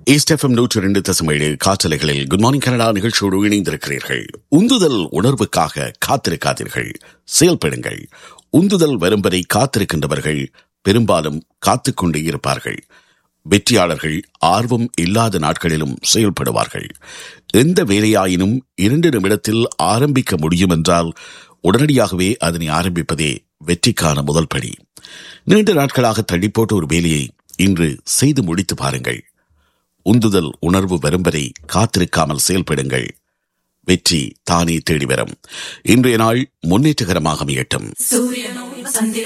east FM நூற்றி ரெண்டு தசமேழு காற்றலைகளில் குட் மார்னிங் கனடா நிகழ்ச்சியோடு இணைந்திருக்கிறீர்கள் உந்துதல் உணர்வுக்காக காத்திருக்காதீர்கள் செயல்படுங்கள் உந்துதல் வரும் வரை காத்திருக்கின்றவர்கள் பெரும்பாலும் காத்துக்கொண்டே இருப்பார்கள் வெற்றியாளர்கள் ஆர்வம் இல்லாத நாட்களிலும் செயல்படுவார்கள் எந்த வேலையாயினும் இரண்டு நிமிடத்தில் ஆரம்பிக்க முடியும் என்றால் உடனடியாகவே அதனை ஆரம்பிப்பதே வெற்றிக்கான முதல் படி நீண்ட நாட்களாக தள்ளிப்போட்ட ஒரு வேலையை இன்று செய்து முடித்து பாருங்கள் உந்துதல் உணர்வு வரும் வரை காத்திருக்காமல் செயல்படுங்கள் வெற்றி தானே தேடி வரும் இன்றைய நாள் முன்னேற்றகரமாக அமையட்டும் சூரியனோ சந்திர